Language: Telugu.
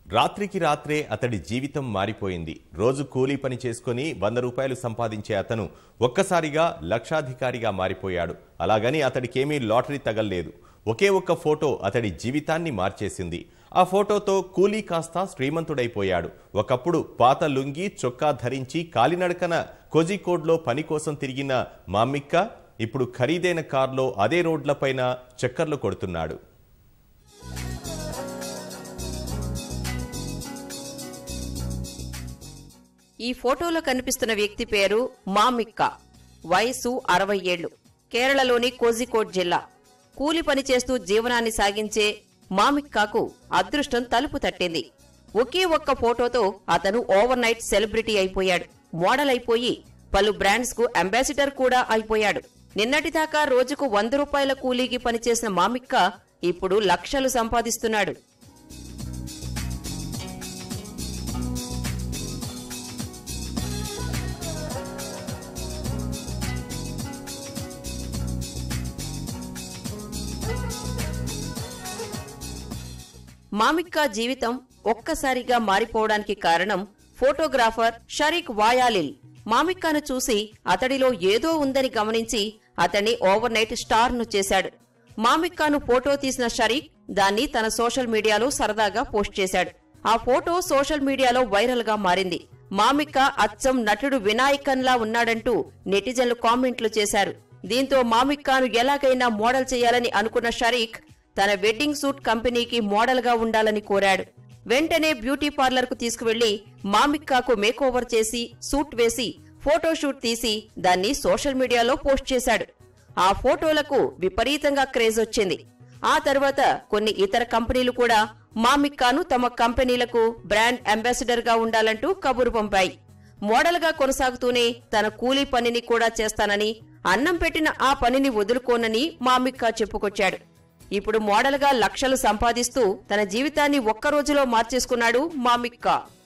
రాత్రికి రాత్రే అతడి జీవితం మారిపోయింది రోజు కూలీ పని చేసుకుని వంద రూపాయలు సంపాదించే అతను ఒక్కసారిగా లక్షాధికారిగా మారిపోయాడు అలాగని అతడికేమీ లాటరీ తగల్లేదు ఒకే ఒక్క ఫోటో అతడి జీవితాన్ని మార్చేసింది ఆ ఫోటోతో కూలీ కాస్త శ్రీమంతుడైపోయాడు ఒకప్పుడు పాత లుంగి చొక్కా ధరించి కాలినడకన కోజికోడ్లో పని కోసం తిరిగిన మామ్మిక్క ఇప్పుడు ఖరీదైన కార్లో అదే రోడ్లపైన చక్కర్లు కొడుతున్నాడు ఈ ఫోటోలో కనిపిస్తున్న వ్యక్తి పేరు మామిక్క వయసు అరవై ఏళ్లు కేరళలోని కోజికోడ్ జిల్లా కూలి పని చేస్తూ జీవనాన్ని సాగించే మామిక్కాకు అదృష్టం తలుపు తట్టింది ఒకే ఒక్క ఫోటోతో అతను ఓవర్ నైట్ సెలబ్రిటీ అయిపోయాడు మోడల్ అయిపోయి పలు బ్రాండ్స్ కు అంబాసిడర్ కూడా అయిపోయాడు నిన్నటిదాకా రోజుకు వంద రూపాయల కూలీకి పనిచేసిన మామిక్క ఇప్పుడు లక్షలు సంపాదిస్తున్నాడు మామిక్క జీవితం ఒక్కసారిగా మారిపోవడానికి కారణం ఫోటోగ్రాఫర్ షరీక్ వాయాలిల్ మామిక్కను చూసి అతడిలో ఏదో ఉందని గమనించి అతన్ని ఓవర్ నైట్ స్టార్ ను చేశాడు మామిక్కను ఫోటో తీసిన షరీక్ దాన్ని తన సోషల్ మీడియాలో సరదాగా పోస్ట్ చేశాడు ఆ ఫోటో సోషల్ మీడియాలో వైరల్ గా మారింది మామిక్క అచ్చం నటుడు వినాయకన్లా ఉన్నాడంటూ నెటిజన్లు కామెంట్లు చేశారు దీంతో మామిక్కాను ఎలాగైనా మోడల్ చేయాలని అనుకున్న షరీక్ తన వెడ్డింగ్ సూట్ కంపెనీకి మోడల్ గా ఉండాలని కోరాడు వెంటనే బ్యూటీ పార్లర్ కు తీసుకువెళ్లి మామిక్కాకు మేకోవర్ చేసి సూట్ వేసి ఫోటోషూట్ తీసి దాన్ని సోషల్ మీడియాలో పోస్ట్ చేశాడు ఆ ఫోటోలకు విపరీతంగా క్రేజ్ వచ్చింది ఆ తర్వాత కొన్ని ఇతర కంపెనీలు కూడా మామిక్కాను తమ కంపెనీలకు బ్రాండ్ అంబాసిడర్ గా ఉండాలంటూ కబురు పంపాయి మోడల్ గా కొనసాగుతూనే తన కూలీ పనిని కూడా చేస్తానని అన్నం పెట్టిన ఆ పనిని వదులుకోనని మామిక్కా చెప్పుకొచ్చాడు ఇప్పుడు మోడల్ గా లక్షలు సంపాదిస్తూ తన జీవితాన్ని ఒక్క రోజులో మార్చేసుకున్నాడు మామిక్కా